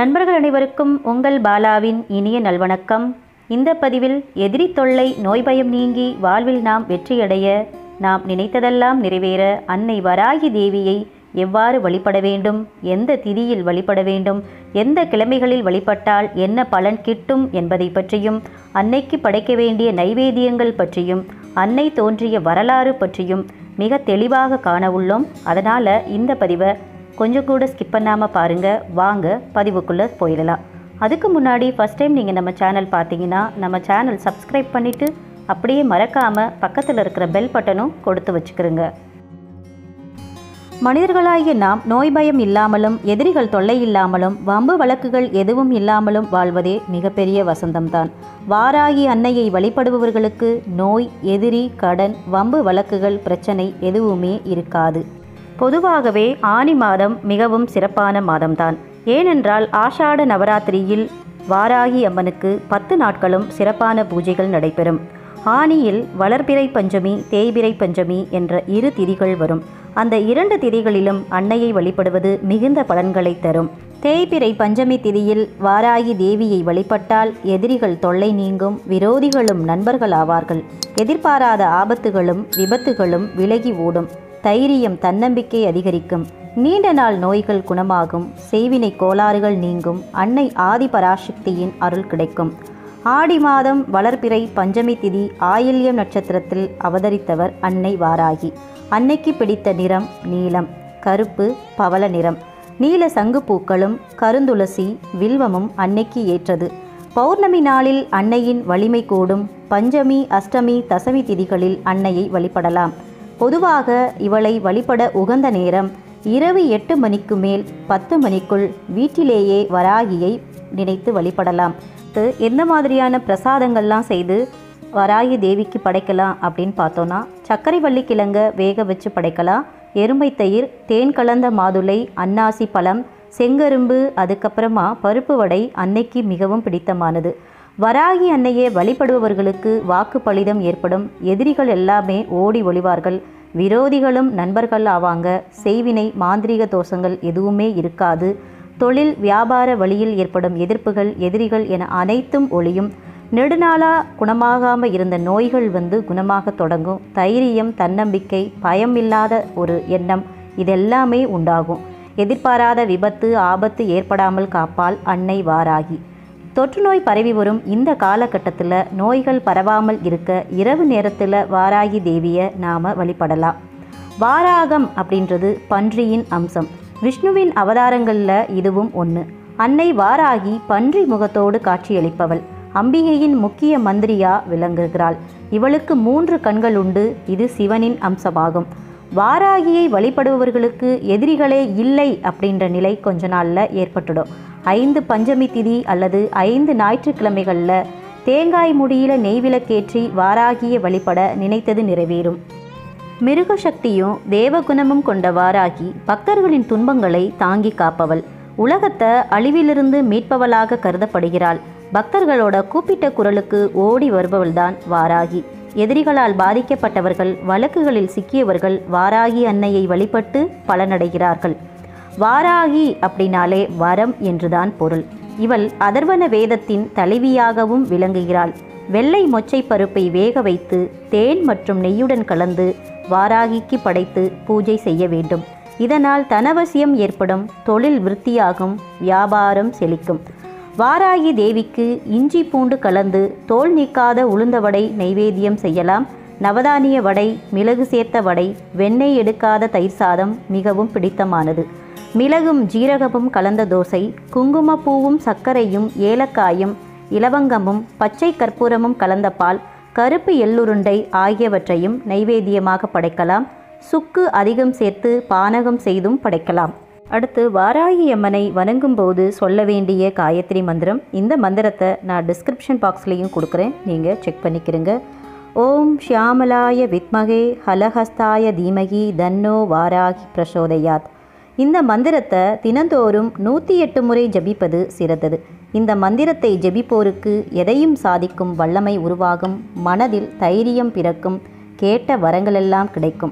நண்பர்கள் அனைவருக்கும் உங்கள் பாலாவின் இனிய நல்வணக்கம் இந்த பதிவில் எதிரி தொல்லை நோய் பயம் நீங்கி வாழ்வில் நாம் வெற்றியடைய நாம் நினைத்ததெல்லாம் நிறைவேற அன்னை வராகி தேவியை எவ்வாறு வழிபட வேண்டும் எந்த திதியில் வழிபட வேண்டும் எந்த கிழமைகளில் வழிபட்டால் என்ன பலன் கிட்டும் என்பதை பற்றியும் அன்னைக்கு படைக்க வேண்டிய நைவேத்தியங்கள் பற்றியும் அன்னை தோன்றிய வரலாறு பற்றியும் மிக தெளிவாக காண உள்ளோம் அதனால் இந்த பதிவை கொஞ்சம் கூட ஸ்கிப் பண்ணாமல் பாருங்கள் வாங்க பதிவுக்குள்ளே போயிடலாம் அதுக்கு முன்னாடி ஃபஸ்ட் டைம் நீங்கள் நம்ம சேனல் பார்த்தீங்கன்னா நம்ம சேனல் சப்ஸ்கிரைப் பண்ணிவிட்டு அப்படியே மறக்காமல் பக்கத்தில் இருக்கிற பெல் பட்டனும் கொடுத்து வச்சுக்கிறோங்க மனிதர்களாகிய நாம் நோய் பயம் இல்லாமலும் எதிரிகள் தொல்லை இல்லாமலும் வம்பு வழக்குகள் எதுவும் இல்லாமலும் வாழ்வதே மிகப்பெரிய வசந்தம்தான் வாராகி அன்னையை வழிபடுபவர்களுக்கு நோய் எதிரி கடன் வம்பு வழக்குகள் பிரச்சனை எதுவுமே இருக்காது பொதுவாகவே ஆனி மாதம் மிகவும் சிறப்பான மாதம்தான் ஏனென்றால் ஆஷாட நவராத்திரியில் வாராகி அம்மனுக்கு பத்து நாட்களும் சிறப்பான பூஜைகள் நடைபெறும் ஆனியில் வளர்பிறை பஞ்சமி தேய்பிறை பஞ்சமி என்ற இரு திதிகள் வரும் அந்த இரண்டு திதிகளிலும் அன்னையை வழிபடுவது மிகுந்த பலன்களை தரும் தேய்பிறை பஞ்சமி திதியில் வாராகி தேவியை வழிபட்டால் எதிரிகள் தொல்லை நீங்கும் விரோதிகளும் நண்பர்கள் ஆவார்கள் எதிர்பாராத ஆபத்துகளும் விபத்துகளும் விலகி ஓடும் தைரியம் தன்னம்பிக்கை அதிகரிக்கும் நீண்ட நாள் நோய்கள் குணமாகும் செய்வினை கோளாறுகள் நீங்கும் அன்னை ஆதிபராசக்தியின் அருள் கிடைக்கும் ஆடி மாதம் வளர்பிறை பஞ்சமி திதி ஆயில்யம் நட்சத்திரத்தில் அவதரித்தவர் அன்னை வாராகி அன்னைக்கு பிடித்த நிறம் நீலம் கருப்பு பவள நிறம் நீல சங்கு பூக்களும் கருந்துளசி வில்வமும் அன்னைக்கு ஏற்றது பௌர்ணமி நாளில் அன்னையின் வலிமை கூடும் பஞ்சமி அஷ்டமி தசமி திதிகளில் அன்னையை வழிபடலாம் பொதுவாக இவளை வழிபட உகந்த நேரம் இரவு எட்டு மணிக்கு மேல் பத்து மணிக்குள் வீட்டிலேயே வராகியை நினைத்து வழிபடலாம் இது எந்த மாதிரியான பிரசாதங்கள்லாம் செய்து வராகி தேவிக்கு படைக்கலாம் அப்படின்னு பார்த்தோன்னா சர்க்கரை வள்ளி கிழங்க வேக வச்சு படைக்கலாம் எருமை தயிர் தேன் கலந்த மாதுளை அன்னாசி பழம் செங்கரும்பு அதுக்கப்புறமா பருப்பு வடை அன்னைக்கு மிகவும் பிடித்தமானது வராகி அன்னையை வழிபடுபவர்களுக்கு வாக்கு பலிதம் ஏற்படும் எதிரிகள் எல்லாமே ஓடி ஒளிவார்கள் விரோதிகளும் நண்பர்கள் ஆவாங்க செய்வினை மாந்திரீக தோஷங்கள் எதுவுமே இருக்காது தொழில் வியாபார வழியில் ஏற்படும் எதிர்ப்புகள் எதிரிகள் என அனைத்தும் ஒளியும் நெடுநாளா குணமாகாமல் இருந்த நோய்கள் வந்து குணமாக தொடங்கும் தைரியம் தன்னம்பிக்கை பயம் இல்லாத ஒரு எண்ணம் இதெல்லாமே உண்டாகும் எதிர்பாராத விபத்து ஆபத்து ஏற்படாமல் காப்பால் அன்னை வாராகி தொற்றுநோய் பரவி வரும் இந்த காலகட்டத்தில் நோய்கள் பரவாமல் இருக்க இரவு நேரத்தில் வாராகி தேவியை நாம் வழிபடலாம் வாராகம் அப்படின்றது பன்றியின் அம்சம் விஷ்ணுவின் அவதாரங்களில் இதுவும் ஒன்று அன்னை வாராகி பன்றி முகத்தோடு காட்சியளிப்பவள் அம்பிகையின் முக்கிய மந்திரியா விளங்குகிறாள் இவளுக்கு மூன்று கண்கள் உண்டு இது சிவனின் அம்சமாகும் வாராகியை வழிபடுபவர்களுக்கு எதிரிகளே இல்லை அப்படின்ற நிலை கொஞ்ச நாளில் ஏற்பட்டுடும் ஐந்து பஞ்சமி திதி அல்லது ஐந்து ஞாயிற்றுக்கிழமைகளில் தேங்காய் முடியில நெய்விளக்கேற்றி வாராகியை வழிபட நினைத்தது நிறைவேறும் மிருகசக்தியும் தேவகுணமும் கொண்ட வாராகி பக்தர்களின் துன்பங்களை தாங்கி காப்பவள் உலகத்தை அழிவிலிருந்து மீட்பவளாக கருதப்படுகிறாள் பக்தர்களோட கூப்பிட்ட குரலுக்கு ஓடி வருபவள்தான் வாராகி எதிரிகளால் பாதிக்கப்பட்டவர்கள் வழக்குகளில் சிக்கியவர்கள் வாராகி அன்னையை வழிபட்டு பலனடைகிறார்கள் வாராகி அப்படின்னாலே வரம் என்றுதான் பொருள் இவள் அதர்வன வேதத்தின் தலைவியாகவும் விளங்குகிறாள் வெள்ளை மொச்சை பருப்பை வேக வைத்து தேன் மற்றும் நெய்யுடன் கலந்து வாராகிக்கு படைத்து பூஜை செய்ய வேண்டும் இதனால் தனவசியம் ஏற்படும் தொழில் விருத்தியாகும் வியாபாரம் செழிக்கும் வாராகி தேவிக்கு இஞ்சி பூண்டு கலந்து தோல் நீக்காத உளுந்த வடை நைவேத்தியம் செய்யலாம் நவதானிய வடை மிளகு சேர்த்த வடை வெண்ணெய் எடுக்காத தயிர் சாதம் மிகவும் பிடித்தமானது மிளகும் ஜீரகமும் கலந்த தோசை குங்குமப்பூவும் சர்க்கரையும் ஏலக்காயும் இலவங்கமும் பச்சை கற்பூரமும் கலந்த பால் கருப்பு எள்ளுருண்டை ஆகியவற்றையும் நைவேத்தியமாக படைக்கலாம் சுக்கு அதிகம் சேர்த்து பானகம் செய்தும் படைக்கலாம் அடுத்து வாராகி அம்மனை வணங்கும்போது சொல்ல வேண்டிய காயத்ரி மந்திரம் இந்த மந்திரத்தை நான் டிஸ்கிரிப்ஷன் பாக்ஸ்லேயும் கொடுக்குறேன் நீங்கள் செக் பண்ணிக்கிறங்க ஓம் ஷியாமலாய வித்மகே ஹலஹஸ்தாய தீமகி தன்னோ வாராகி பிரசோதயாத் இந்த மந்திரத்தை தினந்தோறும் நூற்றி எட்டு முறை ஜபிப்பது சிறந்தது இந்த மந்திரத்தை ஜெபிப்போருக்கு எதையும் சாதிக்கும் வல்லமை உருவாகும் மனதில் தைரியம் பிறக்கும் கேட்ட வரங்களெல்லாம் கிடைக்கும்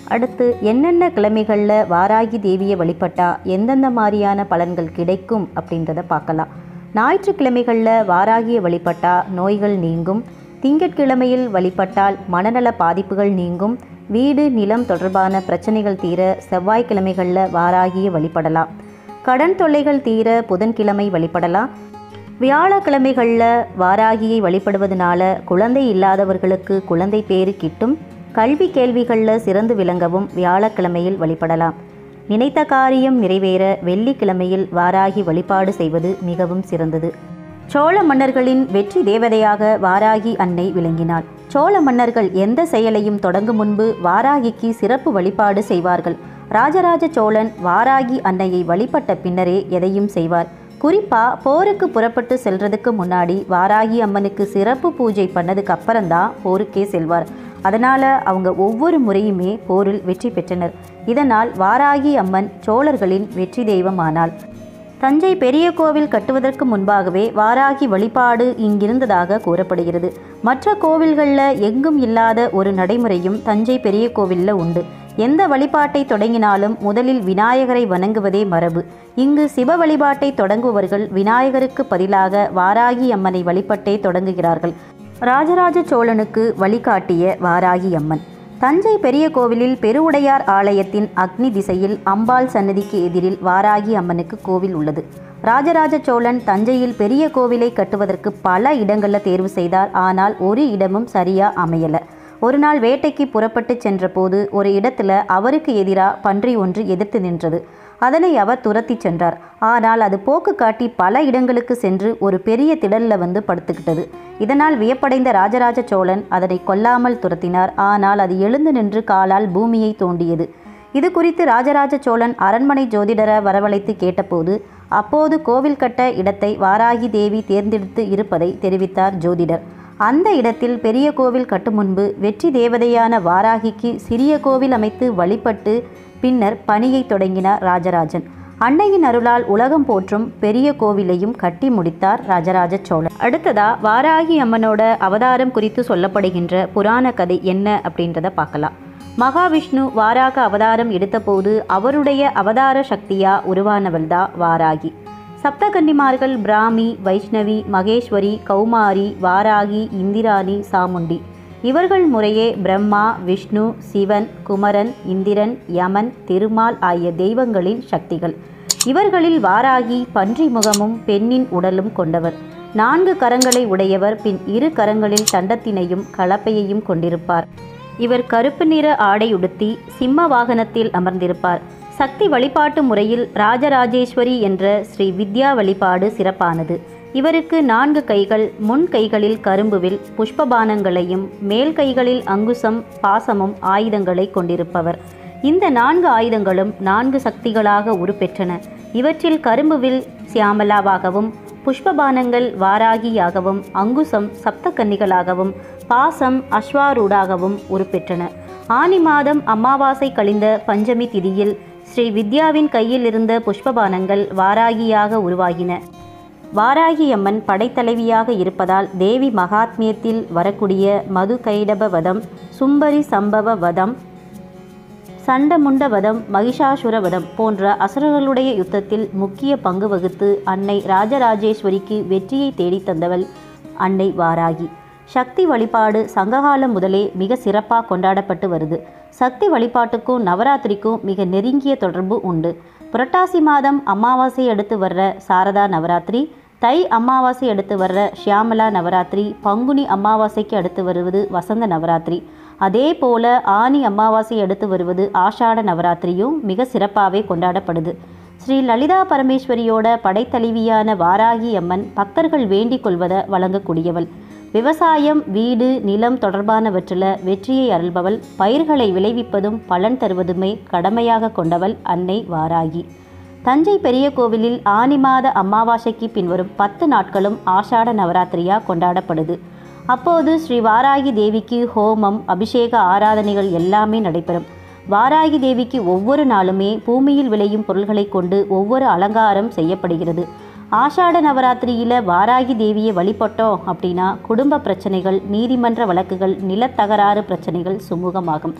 அடுத்து என்னென்ன கிழமைகளில் வாராகி தேவியை வழிபட்டா எந்தெந்த மாதிரியான பலன்கள் கிடைக்கும் அப்படின்றத பார்க்கலாம் ஞாயிற்றுக்கிழமைகளில் வாராகியை வழிபட்டா நோய்கள் நீங்கும் திங்கட்கிழமையில் வழிபட்டால் மனநல பாதிப்புகள் நீங்கும் வீடு நிலம் தொடர்பான பிரச்சனைகள் தீர செவ்வாய்க்கிழமைகளில் வாராகியை வழிபடலாம் கடன் தொல்லைகள் தீர புதன்கிழமை வழிபடலாம் வியாழக்கிழமைகளில் வாராகியை வழிபடுவதனால குழந்தை இல்லாதவர்களுக்கு குழந்தை பேறு கிட்டும் கல்வி கேள்விகளில் சிறந்து விளங்கவும் வியாழக்கிழமையில் வழிபடலாம் நினைத்த காரியம் நிறைவேற வெள்ளிக்கிழமையில் வாராகி வழிபாடு செய்வது மிகவும் சிறந்தது சோழ மன்னர்களின் வெற்றி தேவதையாக வாராகி அன்னை விளங்கினாள் சோழ மன்னர்கள் எந்த செயலையும் தொடங்கும் முன்பு வாராகிக்கு சிறப்பு வழிபாடு செய்வார்கள் ராஜராஜ சோழன் வாராகி அன்னையை வழிபட்ட பின்னரே எதையும் செய்வார் குறிப்பா போருக்கு புறப்பட்டு செல்றதுக்கு முன்னாடி வாராகி அம்மனுக்கு சிறப்பு பூஜை பண்ணதுக்கு அப்புறம்தான் போருக்கே செல்வார் அதனால அவங்க ஒவ்வொரு முறையுமே போரில் வெற்றி பெற்றனர் இதனால் வாராகி அம்மன் சோழர்களின் வெற்றி தெய்வமானாள் தஞ்சை பெரிய கோவில் கட்டுவதற்கு முன்பாகவே வாராகி வழிபாடு இங்கிருந்ததாக கூறப்படுகிறது மற்ற கோவில்களில் எங்கும் இல்லாத ஒரு நடைமுறையும் தஞ்சை பெரிய கோவிலில் உண்டு எந்த வழிபாட்டை தொடங்கினாலும் முதலில் விநாயகரை வணங்குவதே மரபு இங்கு சிவ வழிபாட்டை தொடங்குபவர்கள் விநாயகருக்கு பதிலாக வாராகி அம்மனை வழிபட்டே தொடங்குகிறார்கள் ராஜராஜ சோழனுக்கு வழிகாட்டிய வாராகி அம்மன் தஞ்சை பெரிய கோவிலில் பெருவுடையார் ஆலயத்தின் அக்னி திசையில் அம்பாள் சன்னதிக்கு எதிரில் வாராகி அம்மனுக்கு கோவில் உள்ளது ராஜராஜ சோழன் தஞ்சையில் பெரிய கோவிலை கட்டுவதற்கு பல இடங்களில் தேர்வு செய்தார் ஆனால் ஒரு இடமும் சரியா அமையல ஒரு நாள் வேட்டைக்கு புறப்பட்டு சென்றபோது ஒரு இடத்துல அவருக்கு எதிராக பன்றி ஒன்று எதிர்த்து நின்றது அதனை அவர் துரத்தி சென்றார் ஆனால் அது போக்கு காட்டி பல இடங்களுக்கு சென்று ஒரு பெரிய திடல்ல வந்து படுத்துக்கிட்டது இதனால் வியப்படைந்த ராஜராஜ சோழன் அதனை கொல்லாமல் துரத்தினார் ஆனால் அது எழுந்து நின்று காலால் பூமியை தோண்டியது இது குறித்து ராஜராஜ சோழன் அரண்மனை ஜோதிடரை வரவழைத்து கேட்டபோது அப்போது கோவில் கட்ட இடத்தை வாராகி தேவி தேர்ந்தெடுத்து இருப்பதை தெரிவித்தார் ஜோதிடர் அந்த இடத்தில் பெரிய கோவில் கட்டும் முன்பு வெற்றி தேவதையான வாராகிக்கு சிறிய கோவில் அமைத்து வழிபட்டு பின்னர் பணியை தொடங்கினார் ராஜராஜன் அன்னையின் அருளால் உலகம் போற்றும் பெரிய கோவிலையும் கட்டி முடித்தார் ராஜராஜ சோழன் அடுத்ததா வாராகி அம்மனோட அவதாரம் குறித்து சொல்லப்படுகின்ற புராண கதை என்ன அப்படின்றத பார்க்கலாம் மகாவிஷ்ணு வாராக அவதாரம் எடுத்தபோது அவருடைய அவதார சக்தியா உருவானவள்தா வாராகி சப்தகன்னிமார்கள் பிராமி வைஷ்ணவி மகேஸ்வரி கௌமாரி வாராகி இந்திராணி சாமுண்டி இவர்கள் முறையே பிரம்மா விஷ்ணு சிவன் குமரன் இந்திரன் யமன் திருமால் ஆகிய தெய்வங்களின் சக்திகள் இவர்களில் வாராகி பன்றி முகமும் பெண்ணின் உடலும் கொண்டவர் நான்கு கரங்களை உடையவர் பின் இரு கரங்களில் தண்டத்தினையும் கலப்பையையும் கொண்டிருப்பார் இவர் கருப்பு நிற ஆடை உடுத்தி சிம்ம வாகனத்தில் அமர்ந்திருப்பார் சக்தி வழிபாட்டு முறையில் ராஜராஜேஸ்வரி என்ற ஸ்ரீ வித்யா வழிபாடு சிறப்பானது இவருக்கு நான்கு கைகள் முன் கைகளில் கரும்புவில் புஷ்பபானங்களையும் மேல் கைகளில் அங்குசம் பாசமும் ஆயுதங்களை கொண்டிருப்பவர் இந்த நான்கு ஆயுதங்களும் நான்கு சக்திகளாக உருப்பெற்றன இவற்றில் கரும்புவில் சியாமலாவாகவும் புஷ்பபானங்கள் வாராகியாகவும் அங்குசம் சப்தகன்னிகளாகவும் பாசம் அஸ்வாரூடாகவும் உருப்பெற்றன ஆனி மாதம் அமாவாசை கழிந்த பஞ்சமி திதியில் ஸ்ரீ வித்யாவின் கையில் இருந்த புஷ்பபானங்கள் வாராகியாக உருவாகின வாராகியம்மன் படைத்தலைவியாக இருப்பதால் தேவி மகாத்மியத்தில் வரக்கூடிய மது கைடப வதம் சும்பரி சம்பவ வதம் சண்டமுண்ட வதம் மகிஷாசுர வதம் போன்ற அசுரர்களுடைய யுத்தத்தில் முக்கிய பங்கு வகுத்து அன்னை ராஜராஜேஸ்வரிக்கு வெற்றியை தேடித் தந்தவள் அன்னை வாராகி சக்தி வழிபாடு சங்ககாலம் முதலே மிக சிறப்பாக கொண்டாடப்பட்டு வருது சக்தி வழிபாட்டுக்கும் நவராத்திரிக்கும் மிக நெருங்கிய தொடர்பு உண்டு புரட்டாசி மாதம் அமாவாசை அடுத்து வர்ற சாரதா நவராத்திரி தை அமாவாசை அடுத்து வர்ற ஷியாமலா நவராத்திரி பங்குனி அமாவாசைக்கு அடுத்து வருவது வசந்த நவராத்திரி அதே போல ஆனி அமாவாசை அடுத்து வருவது ஆஷாட நவராத்திரியும் மிக சிறப்பாகவே கொண்டாடப்படுது ஸ்ரீ லலிதா பரமேஸ்வரியோட படைத்தலைவியான வாராகி அம்மன் பக்தர்கள் வேண்டிக் கொள்வதை வழங்கக்கூடியவள் விவசாயம் வீடு நிலம் தொடர்பானவற்றில் வெற்றியை அருள்பவள் பயிர்களை விளைவிப்பதும் பலன் தருவதுமே கடமையாக கொண்டவள் அன்னை வாராகி தஞ்சை பெரிய கோவிலில் ஆனி மாத அமாவாசைக்கு பின்வரும் பத்து நாட்களும் ஆஷாட நவராத்திரியா கொண்டாடப்படுது அப்போது ஸ்ரீ வாராகி தேவிக்கு ஹோமம் அபிஷேக ஆராதனைகள் எல்லாமே நடைபெறும் வாராகி தேவிக்கு ஒவ்வொரு நாளுமே பூமியில் விளையும் பொருள்களை கொண்டு ஒவ்வொரு அலங்காரம் செய்யப்படுகிறது ஆஷாட நவராத்திரியில் வாராகி தேவியை வழிபட்டோம் அப்படின்னா குடும்ப பிரச்சனைகள் நீதிமன்ற வழக்குகள் நிலத்தகராறு பிரச்சனைகள் சுமூகமாகும்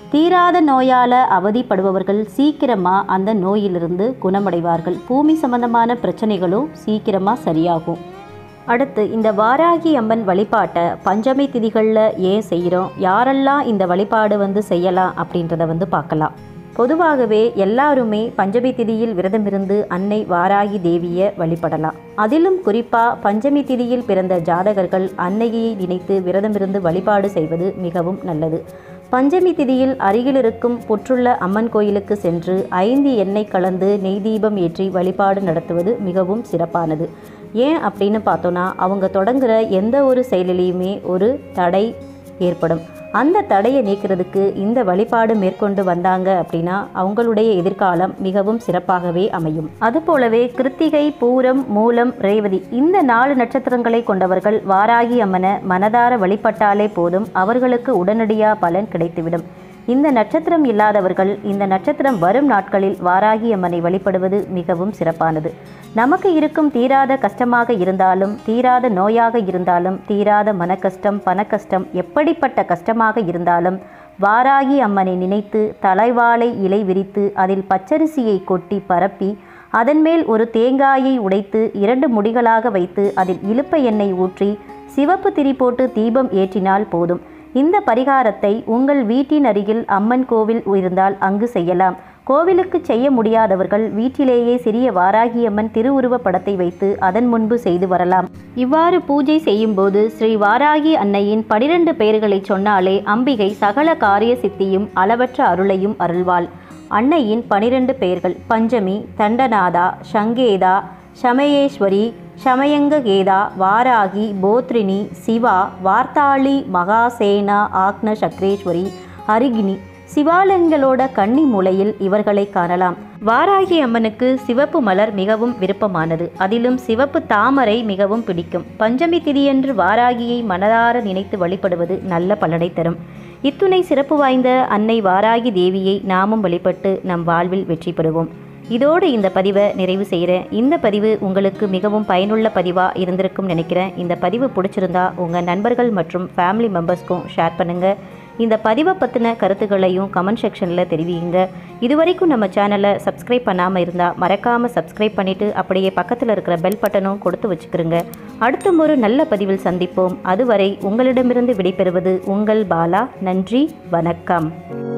தீராத நோயால் அவதிப்படுபவர்கள் சீக்கிரமாக அந்த நோயிலிருந்து குணமடைவார்கள் பூமி சம்பந்தமான பிரச்சனைகளும் சீக்கிரமாக சரியாகும் அடுத்து இந்த வாராகி அம்மன் வழிபாட்டை பஞ்சமி திதிகளில் ஏன் செய்கிறோம் யாரெல்லாம் இந்த வழிபாடு வந்து செய்யலாம் அப்படின்றத வந்து பார்க்கலாம் பொதுவாகவே எல்லாருமே பஞ்சமி திதியில் விரதமிருந்து அன்னை வாராகி தேவியை வழிபடலாம் அதிலும் குறிப்பாக பஞ்சமி திதியில் பிறந்த ஜாதகர்கள் அன்னையை நினைத்து விரதமிருந்து வழிபாடு செய்வது மிகவும் நல்லது பஞ்சமி திதியில் அருகில் இருக்கும் புற்றுள்ள அம்மன் கோயிலுக்கு சென்று ஐந்து எண்ணெய் கலந்து நெய் தீபம் ஏற்றி வழிபாடு நடத்துவது மிகவும் சிறப்பானது ஏன் அப்படின்னு பார்த்தோன்னா அவங்க தொடங்குற எந்த ஒரு செயலிலையுமே ஒரு தடை ஏற்படும் அந்த தடையை நீக்கிறதுக்கு இந்த வழிபாடு மேற்கொண்டு வந்தாங்க அப்படின்னா அவங்களுடைய எதிர்காலம் மிகவும் சிறப்பாகவே அமையும் அதுபோலவே கிருத்திகை பூரம் மூலம் ரேவதி இந்த நாலு நட்சத்திரங்களை கொண்டவர்கள் வாராகி அம்மனை மனதார வழிபட்டாலே போதும் அவர்களுக்கு உடனடியாக பலன் கிடைத்துவிடும் இந்த நட்சத்திரம் இல்லாதவர்கள் இந்த நட்சத்திரம் வரும் நாட்களில் வாராகி அம்மனை வழிபடுவது மிகவும் சிறப்பானது நமக்கு இருக்கும் தீராத கஷ்டமாக இருந்தாலும் தீராத நோயாக இருந்தாலும் தீராத மனக்கஷ்டம் பணக்கஷ்டம் எப்படிப்பட்ட கஷ்டமாக இருந்தாலும் வாராகி அம்மனை நினைத்து தலைவாளை இலை விரித்து அதில் பச்சரிசியை கொட்டி பரப்பி அதன் மேல் ஒரு தேங்காயை உடைத்து இரண்டு முடிகளாக வைத்து அதில் இலுப்ப எண்ணெய் ஊற்றி சிவப்பு திரி போட்டு தீபம் ஏற்றினால் போதும் இந்த பரிகாரத்தை உங்கள் வீட்டின் அருகில் அம்மன் கோவில் இருந்தால் அங்கு செய்யலாம் கோவிலுக்கு செய்ய முடியாதவர்கள் வீட்டிலேயே சிறிய வாராகி அம்மன் திருவுருவ படத்தை வைத்து அதன் முன்பு செய்து வரலாம் இவ்வாறு பூஜை செய்யும்போது ஸ்ரீ வாராகி அன்னையின் பனிரெண்டு பெயர்களை சொன்னாலே அம்பிகை சகல காரிய சித்தியும் அளவற்ற அருளையும் அருள்வாள் அன்னையின் பனிரெண்டு பெயர்கள் பஞ்சமி தண்டநாதா சங்கேதா சமயேஸ்வரி சமயங்ககேதா வாராகி போத்ரினி சிவா வார்த்தாளி மகாசேனா ஆக்ன சக்ரேஸ்வரி அருகினி சிவாலயங்களோட கன்னி மூலையில் இவர்களை காணலாம் வாராகி அம்மனுக்கு சிவப்பு மலர் மிகவும் விருப்பமானது அதிலும் சிவப்பு தாமரை மிகவும் பிடிக்கும் பஞ்சமி திதியன்று வாராகியை மனதார நினைத்து வழிபடுவது நல்ல பலனை தரும் இத்துணை சிறப்பு வாய்ந்த அன்னை வாராகி தேவியை நாமும் வழிபட்டு நம் வாழ்வில் வெற்றி பெறுவோம் இதோடு இந்த பதிவை நிறைவு செய்கிறேன் இந்த பதிவு உங்களுக்கு மிகவும் பயனுள்ள பதிவாக இருந்திருக்கும் நினைக்கிறேன் இந்த பதிவு பிடிச்சிருந்தா உங்கள் நண்பர்கள் மற்றும் ஃபேமிலி மெம்பர்ஸ்க்கும் ஷேர் பண்ணுங்கள் இந்த பதிவை பற்றின கருத்துக்களையும் கமெண்ட் செக்ஷனில் தெரிவிங்க இதுவரைக்கும் நம்ம சேனலை சப்ஸ்கிரைப் பண்ணாமல் இருந்தால் மறக்காமல் சப்ஸ்கிரைப் பண்ணிவிட்டு அப்படியே பக்கத்தில் இருக்கிற பெல் பட்டனும் கொடுத்து வச்சுக்கிறோங்க அடுத்த ஒரு நல்ல பதிவில் சந்திப்போம் அதுவரை உங்களிடமிருந்து விடைபெறுவது உங்கள் பாலா நன்றி வணக்கம்